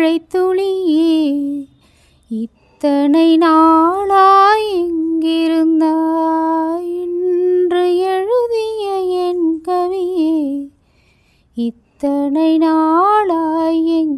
மழை துளியே இத்தனை நாளாய் எங்கிருந்தாய் என்று எழுதிய என் கவியே இத்தனை நாளாய்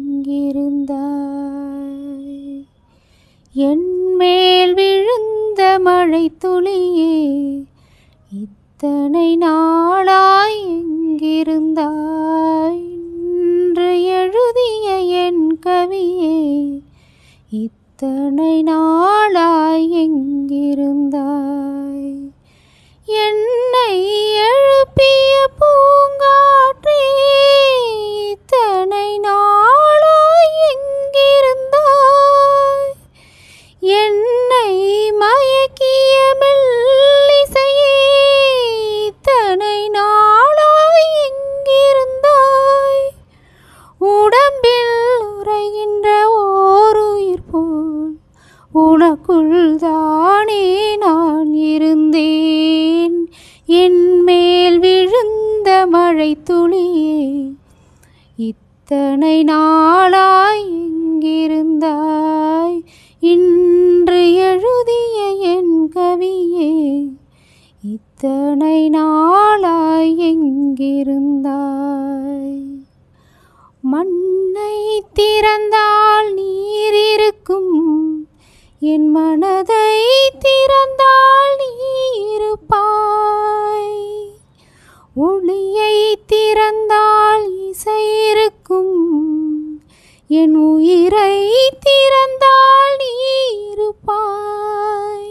எங்கிருந்தாய் என் மேல் விழுந்த மழை துளியே இத்தனை நாளாய் எங்கிருந்தாய் என்று எழுதிய என் கவியே இத்தனை நாளாய் எங்கிருந்தாய் என்னை எழுப்பிய பூங்காற்றே இத்தனை நாளாய் எங்கிருந்தாய் என்னை மயக்கிய மெல்லிசையே இத்தனை நாளாய் எங்கிருந்தாய் உடம்பில் உறைகின்ற ஓர் உயிர் போல் உனக்குள் தானே நான் இருந்தேன் என் மேல் விழுந்த மழை துளியே இத்தனை நாளாய் எங்கிருந்தாய் இன்று எழுதிய என் கவியே இத்தனை நாளாய் எங்கிருந்தாய் மண்ணை திறந்தால் நீர் இருக்கும் என் மனதை திறந்தால் நீ இருப்பாய் ஒளியை திறந்தால் இசை இருக்கும் என் உயிரை திறந்தால் நீ இருப்பாய்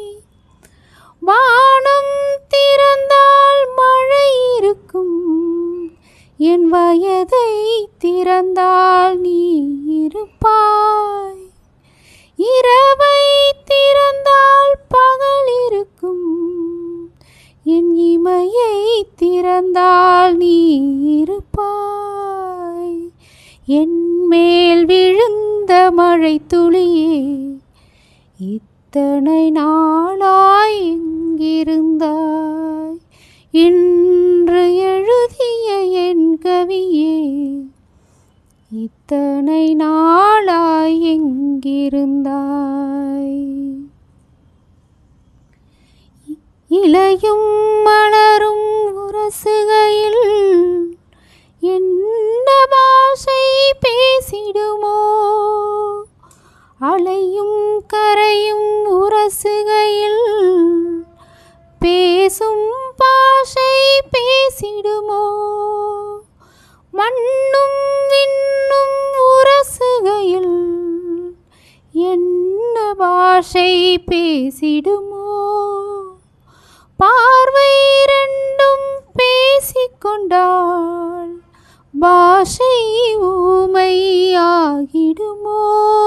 வானம் திறந்தால் மழை இருக்கும் என் வயதை திறந்தால் நீ இருப்பாய் இரவை திறந்தால் பகல் இருக்கும் என் இமையை திறந்தால் நீ இருப்பாய் என் மேல் விழுந்த மழை துளியே இத்தனை நாளாய் எங்கிருந்தாய் இன்று எழுதிய என் கவியே இத்தனை நாளாய் எங்கிருந்தாய் இலையும் மலரும் உரசுகையில் என்ன பாஷை பேசிடுமோ அலையும் கரையும் உரசுகையில் பேசும் பாஷை பேசிடுமோ மண்ணும் விண்ணும் உரசுகையில் என்ன பாஷை பேசிடுமோ பார்வை ரெண்டும் பேசிக்கொண்டால் பாஷை ஊமையாகிடுமோ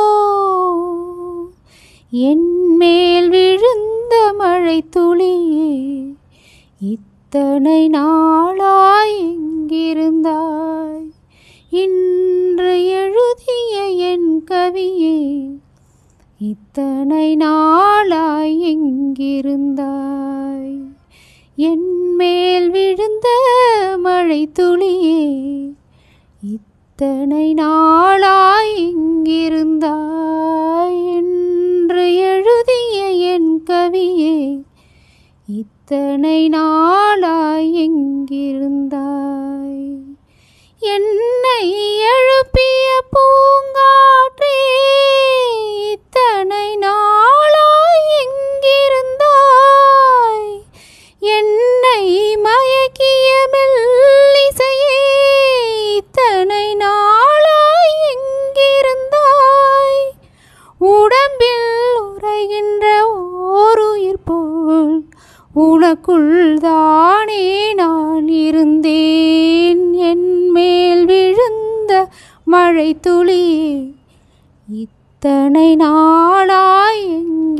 என் மேல் விழுந்த மழை துளியே இத்தனை நாளாய் எங்கிருந்தாய் இன்று எழுதிய என் கவியே இத்தனை நாளாய் எங்கிருந்தாய் என் மேல் விழுந்த மழை துளியே இத்தனை நாளாய் எங்கிருந்தாய் என்று எழுதிய என் கவியே இத்தனை நாளாய் எங்கிருந்தாய் என்னை எழுப்பிய பூங்காற்றே இத்தனை நாளாய் எங்கிருந்தாய் என்னை மயக்கிய மெல்லிசையே இத்தனை நாளாய் எங்கிருந்தாய் உடம்பில் உறைகின்ற ஓர் உயிர் போல் உனக்குள் தானே நான் இருந்தேன் என் மேல் விழுந்த மழை துளியே இத்தனை நாளாய் எங்கிருந்தாய்